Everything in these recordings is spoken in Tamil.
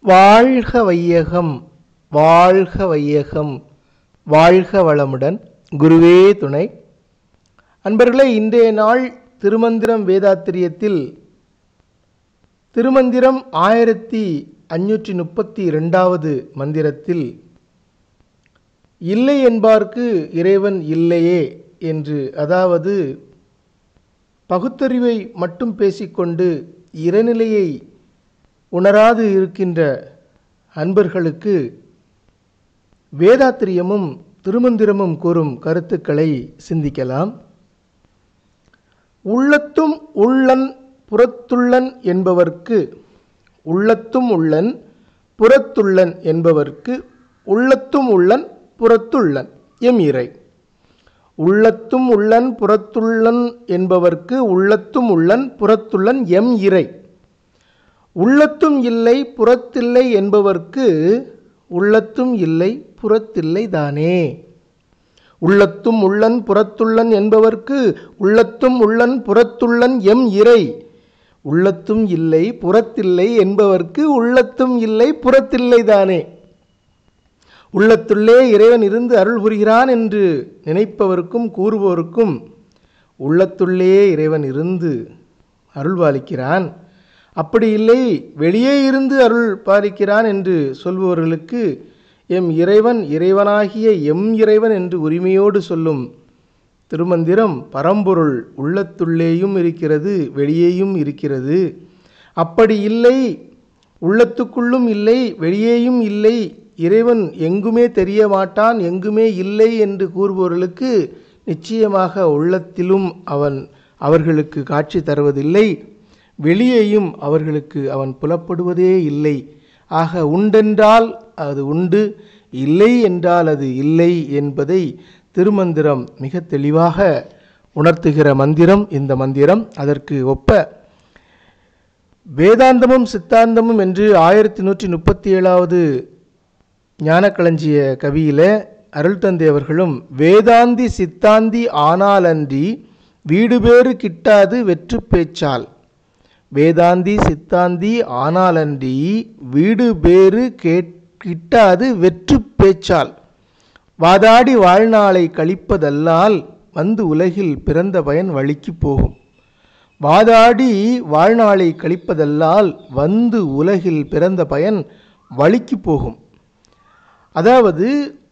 வாழ்க வையகம் வாழ்க வையகம் வாழ்க வளமுடன் குருவே துணை அன்பர்களே இன்றைய நாள் திருமந்திரம் வேதாத்திரியத்தில் திருமந்திரம் ஆயிரத்தி அஞ்சூற்றி முப்பத்தி ரெண்டாவது மந்திரத்தில் இல்லை என்பார்க்கு இறைவன் இல்லையே என்று அதாவது பகுத்தறிவை மட்டும் பேசிக்கொண்டு இறைநிலையை உணராது இருக்கின்ற அன்பர்களுக்கு வேதாத்திரியமும் திருமந்திரமும் கூறும் கருத்துக்களை சிந்திக்கலாம் உள்ளத்தும் உள்ளன் புறத்துள்ளன் என்பவர்க்கு உள்ளத்தும் உள்ளன் புறத்துள்ளன் என்பவர்க்கு உள்ளத்தும் உள்ளன் புறத்துள்ளன் எம் இறை உள்ளத்தும் உள்ளன் புறத்துள்ளன் என்பவர்க்கு உள்ளத்தும் உள்ளன் புறத்துள்ளன் எம் இறை உள்ளத்தும் இல்லை புறத்தில்லை என்பவர்க்கு உள்ளத்தும் இல்லை புறத்தில்லை தானே உள்ளத்தும் உள்ளன் புறத்துள்ளன் என்பவர்க்கு உள்ளத்தும் உள்ளன் புறத்துள்ளன் எம் இறை உள்ளத்தும் இல்லை புறத்தில்லை என்பவர்க்கு உள்ளத்தும் இல்லை புறத்தில்லை தானே உள்ளத்துள்ளே இறைவன் இருந்து அருள் புரிகிறான் என்று நினைப்பவருக்கும் கூறுபவருக்கும் உள்ளத்துள்ளே இறைவன் இருந்து அருள் பாலிக்கிறான் அப்படி இல்லை வெளியே இருந்து அருள் பாலிக்கிறான் என்று சொல்பவர்களுக்கு எம் இறைவன் இறைவனாகிய எம் இறைவன் என்று உரிமையோடு சொல்லும் திருமந்திரம் பரம்பொருள் உள்ளத்துள்ளேயும் இருக்கிறது வெளியேயும் இருக்கிறது அப்படி இல்லை உள்ளத்துக்குள்ளும் இல்லை வெளியேயும் இல்லை இறைவன் எங்குமே தெரிய மாட்டான் எங்குமே இல்லை என்று கூறுபவர்களுக்கு நிச்சயமாக உள்ளத்திலும் அவன் அவர்களுக்கு காட்சி தருவதில்லை வெளியேயும் அவர்களுக்கு அவன் புலப்படுவதே இல்லை ஆக உண்டென்றால் அது உண்டு இல்லை என்றால் அது இல்லை என்பதை திருமந்திரம் மிக தெளிவாக உணர்த்துகிற மந்திரம் இந்த மந்திரம் அதற்கு ஒப்ப வேதாந்தமும் சித்தாந்தமும் என்று ஆயிரத்தி நூற்றி முப்பத்தி ஏழாவது ஞானக்களஞ்சிய கவியில அருள் தந்தை அவர்களும் வேதாந்தி சித்தாந்தி ஆனாலன்றி வீடு பேறு கிட்டாது வெற்று பேச்சால் வேதாந்தி சித்தாந்தி ஆனாலன்றி வீடு பேறு கேட் கிட்டாது வெற்று பேச்சால் வாதாடி வாழ்நாளை கழிப்பதல்லால் வந்து உலகில் பிறந்த பயன் வழிக்கு போகும் வாதாடி வாழ்நாளை கழிப்பதல்லால் வந்து உலகில் பிறந்த பயன் வழிக்கு போகும் அதாவது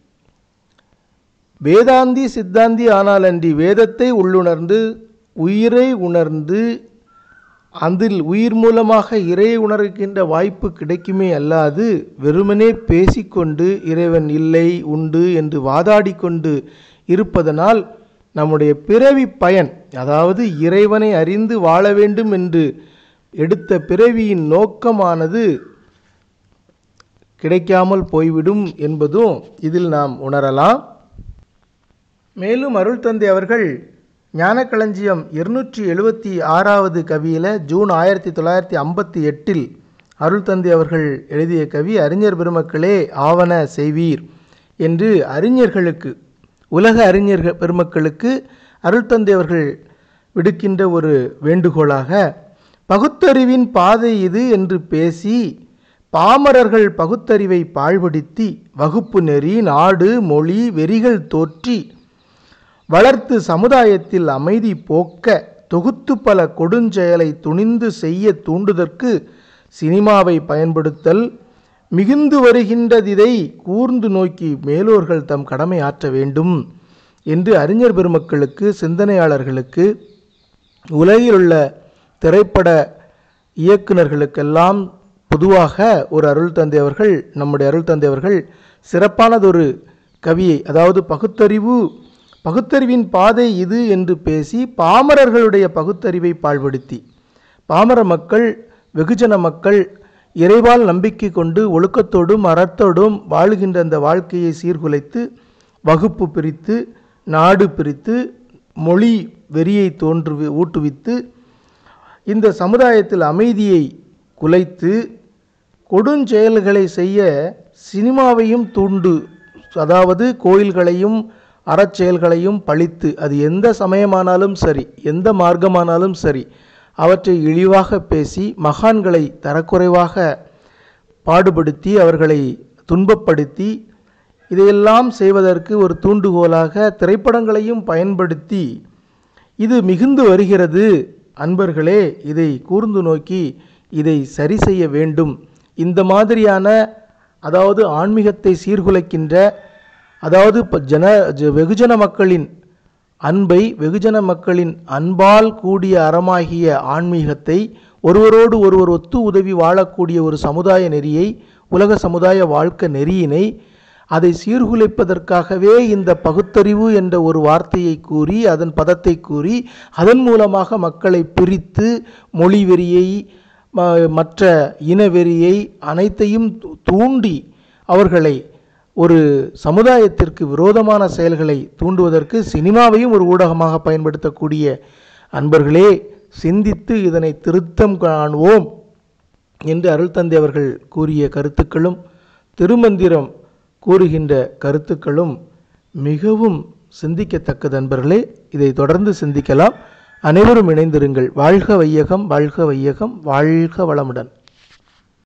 வேதாந்தி சித்தாந்தி ஆனாலன்றி வேதத்தை உள்ளுணர்ந்து உயிரை உணர்ந்து அதில் உயிர் மூலமாக இறை உணர்கின்ற வாய்ப்பு கிடைக்குமே அல்லாது வெறுமனே பேசிக்கொண்டு இறைவன் இல்லை உண்டு என்று வாதாடி கொண்டு இருப்பதனால் நம்முடைய பிறவி பயன் அதாவது இறைவனை அறிந்து வாழ வேண்டும் என்று எடுத்த பிறவியின் நோக்கமானது கிடைக்காமல் போய்விடும் என்பதும் இதில் நாம் உணரலாம் மேலும் அருள் தந்தை அவர்கள் ஞானக்களஞ்சியம் இருநூற்றி எழுபத்தி ஆறாவது கவியில் ஜூன் ஆயிரத்தி தொள்ளாயிரத்தி ஐம்பத்தி எட்டில் அருள் தந்தை அவர்கள் எழுதிய கவி அறிஞர் பெருமக்களே ஆவண செய்வீர் என்று அறிஞர்களுக்கு உலக அறிஞர்கள் பெருமக்களுக்கு அருள் தந்தை அவர்கள் விடுக்கின்ற ஒரு வேண்டுகோளாக பகுத்தறிவின் பாதை இது என்று பேசி பாமரர்கள் பகுத்தறிவை பாழ்படுத்தி வகுப்பு நெறி நாடு மொழி வெறிகள் தோற்றி வளர்த்து சமுதாயத்தில் அமைதி போக்க தொகுத்து பல கொடுஞ்செயலை துணிந்து செய்ய தூண்டுதற்கு சினிமாவை பயன்படுத்தல் மிகுந்து வருகின்றதிதை கூர்ந்து நோக்கி மேலோர்கள் தம் கடமை ஆற்ற வேண்டும் என்று அறிஞர் பெருமக்களுக்கு சிந்தனையாளர்களுக்கு உலகில் உள்ள திரைப்பட இயக்குநர்களுக்கெல்லாம் பொதுவாக ஒரு அருள் தந்தை அவர்கள் நம்முடைய அருள் தந்தை அவர்கள் சிறப்பானதொரு கவியை அதாவது பகுத்தறிவு பகுத்தறிவின் பாதை இது என்று பேசி பாமரர்களுடைய பகுத்தறிவை பாழ்படுத்தி பாமர மக்கள் வெகுஜன மக்கள் இறைவால் நம்பிக்கை கொண்டு ஒழுக்கத்தோடும் அறத்தோடும் வாழுகின்ற அந்த வாழ்க்கையை சீர்குலைத்து வகுப்பு பிரித்து நாடு பிரித்து மொழி வெறியை தோன்று ஊட்டுவித்து இந்த சமுதாயத்தில் அமைதியை குலைத்து கொடுஞ்செயல்களை செய்ய சினிமாவையும் தூண்டு அதாவது கோயில்களையும் அறச்செயல்களையும் பழித்து அது எந்த சமயமானாலும் சரி எந்த மார்க்கமானாலும் சரி அவற்றை இழிவாக பேசி மகான்களை தரக்குறைவாக பாடுபடுத்தி அவர்களை துன்பப்படுத்தி இதையெல்லாம் செய்வதற்கு ஒரு தூண்டுகோலாக திரைப்படங்களையும் பயன்படுத்தி இது மிகுந்து வருகிறது அன்பர்களே இதை கூர்ந்து நோக்கி இதை சரி செய்ய வேண்டும் இந்த மாதிரியான அதாவது ஆன்மீகத்தை சீர்குலைக்கின்ற அதாவது இப்போ ஜன ஜ- வெகுஜன மக்களின் அன்பை வெகுஜன மக்களின் அன்பால் கூடிய அறமாகிய ஆன்மீகத்தை ஒருவரோடு ஒருவர் ஒத்து உதவி வாழக்கூடிய ஒரு சமுதாய நெறியை உலக சமுதாய வாழ்க்கை நெறியினை அதை சீர்குலைப்பதற்காகவே இந்த பகுத்தறிவு என்ற ஒரு வார்த்தையை கூறி அதன் பதத்தை கூறி அதன் மூலமாக மக்களை பிரித்து மொழி வெறியை ம- மற்ற இனவெறியை அனைத்தையும் தூ- தூண்டி அவர்களை ஒரு சமுதாயத்திற்கு விரோதமான செயல்களை தூண்டுவதற்கு சினிமாவையும் ஒரு ஊடகமாக பயன்படுத்தக்கூடிய அன்பர்களே சிந்தித்து இதனை திருத்தம் காணுவோம் என்று அருள் தந்தை அவர்கள் கூறிய கருத்துக்களும் திருமந்திரம் கூறுகின்ற கருத்துக்களும் மிகவும் சிந்திக்கத்தக்கது அன்பர்களே இதை தொடர்ந்து சிந்திக்கலாம் அனைவரும் இணைந்திருங்கள் வாழ்க வையகம் வாழ்க வையகம் வாழ்க வளமுடன்